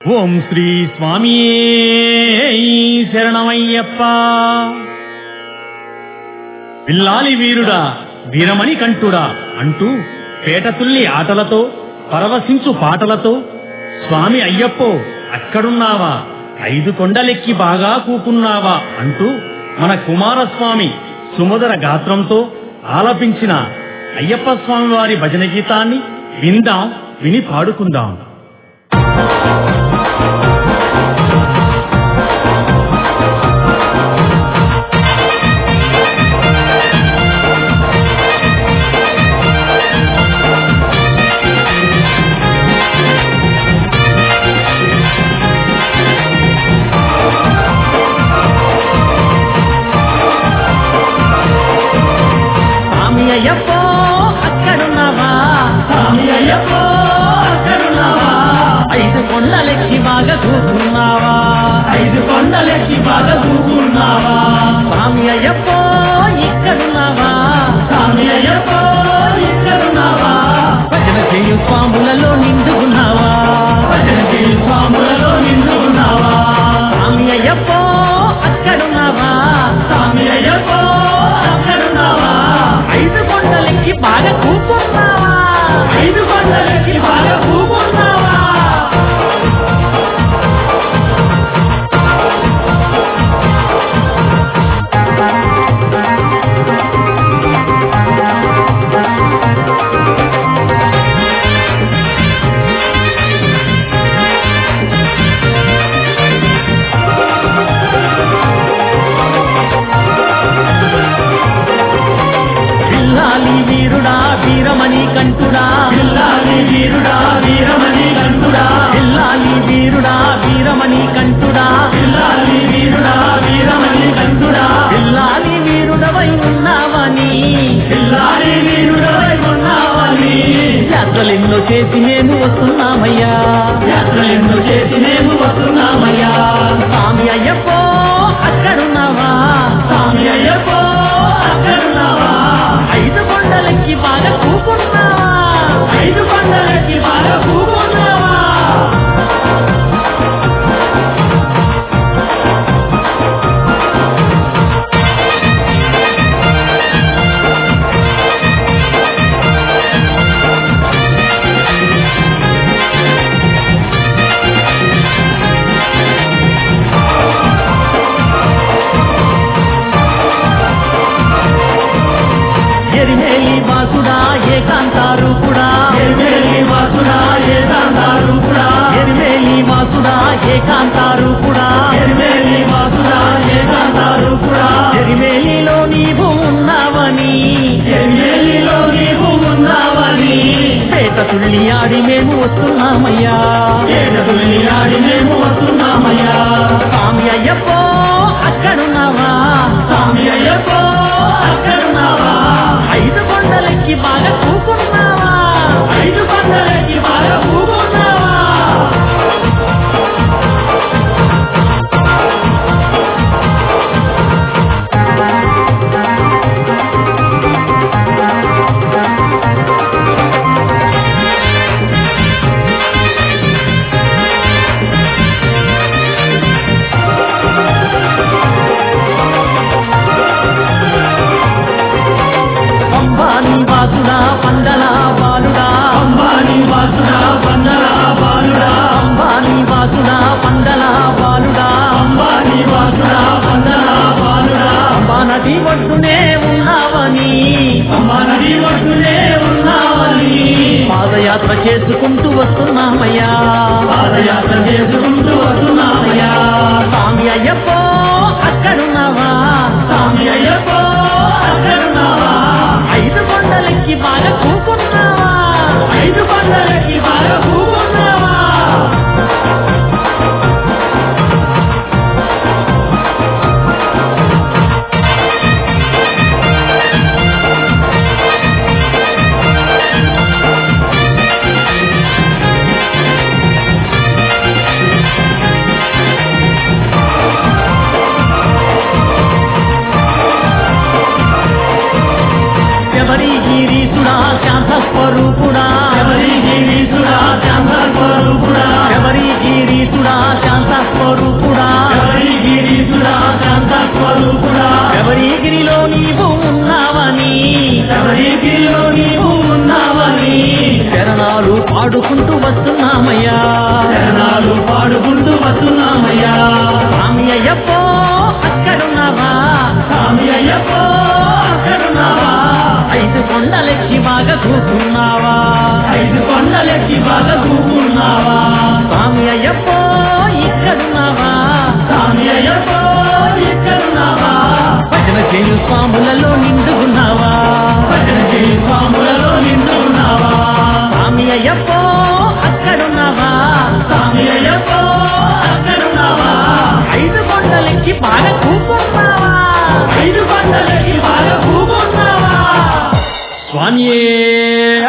ఓం శ్రీ స్వామియే శరణమయ్యప్ప పిల్లాలి వీరుడా వీరమణి కంఠుడా అంటూ పేటతుల్లి ఆటలతో పరవశించు పాటలతో స్వామి అయ్యప్పో అక్కడున్నావా ఐదు కొండలెక్కి బాగా కూకున్నావా అంటూ మన కుమారస్వామి సుమధుర గాత్రంతో ఆలపించిన అయ్యప్ప స్వామి వారి భజన గీతాన్ని విందాం విని పాడుకుందాం స్వామి అయ్యప్పో అక్కడున్నావా స్వామి అయ్యప్పో అక్కడున్నావా ఐదు కొండలెక్కి బాగా కూకున్నావా ఐదు కొండలెక్కి బాగా కూకున్నావా స్వామి అయ్యప్పో ఇక్కడున్నావా స్వామి అయ్యప్పో ఇక్కడున్నావా భజన చేయు స్వాములలో నిండుకున్నావా భజన చేయి స్వాములలో నిన్నున్నావా స్వామి అయ్యప్పో అక్కడున్నావా స్వామి అయ్యప్పో అక్కడున్నావా ఐదు కొండలెక్కి బాగా కూకున్నావా ఐదు కొండలెక్కి బాగా కూకున్నావా పిల్లాలి వీరుడా వీరమణి కంటుడా పిల్లాలి వీరుడా వీరమణి కంటుడా పిల్లాలి వీరుడా వీరమణి కంటుడా పిల్లాలి వీరుడా వీరమణి కంటుడా పిల్లాలి వీరుడవై ఉన్నావని పిల్లాలి వీరుడవై ఉన్నావని యాత్రలెన్నో చేసి మేము వస్తున్నామయ్యా యాత్రలెన్నో చేసి మేము వస్తున్నామయ్యా స్వామి అయ్యప్పో అక్కడున్నావా స్వామి అయ్యప్పో అక్కడున్నావా ఐదు కొండలకి బాగా కూకున్నావా ఐదు కొండలకి బాగా కూకున్నావా ఎరిమేలి వాసుడా ఏకాంతారు కూడా ఎరిమేలి వాసుడా ఏదాంతారు కూడా ఎరిమేలి వాసుడా ఏకాంతారు కూడా ఎరిమేలి వాసుడా ఏదాంతారు కూడా ఎరిమేలిలో నీవు ఉన్నావని ఎరిమేలిలో నీవు ఉన్నావని పేట తుళ్ళి ఆడి మేము వస్తున్నామయ్యా ఏడతుల్లి ఆడి మేము వస్తున్నామయ్యా స్వామి అయ్యప్పో అక్కడున్నావా స్వామి అయ్యప్పో అక్కడున్నావా ఐదు కొండలకి బాగా కూకున్నావా ఐదు కొండలకి బాగా కూకున్నావా పంబాని వాసుడా శరణాలు పాడుకుంటూ వస్తున్నామయ్యా స్వామి అయ్యప్పో అక్కడున్నావా స్వామి అయ్యప్పో అక్కడున్నావా ఐదు కొండలెక్కి బాగా కూకున్నావా ఐదు కొండలెక్కి బాగా కూకున్నావా స్వామి అయ్యప్పో ఇక్కడున్నావా స్వామి అయ్యప్పో ఇక్కడున్నావా భజన చేయు స్వాములలో నిండుకున్నావా భజన చేయి స్వాములలో నిండున్నావా స్వామి అయ్యప్పో అక్కడున్నావా స్వామి అయ్యప్పో అక్కడున్నావా ఐదు కొండలెక్కి బాగా కూకున్నావా ఐదు కొండలకి బాగా కూకున్నావా స్వామియే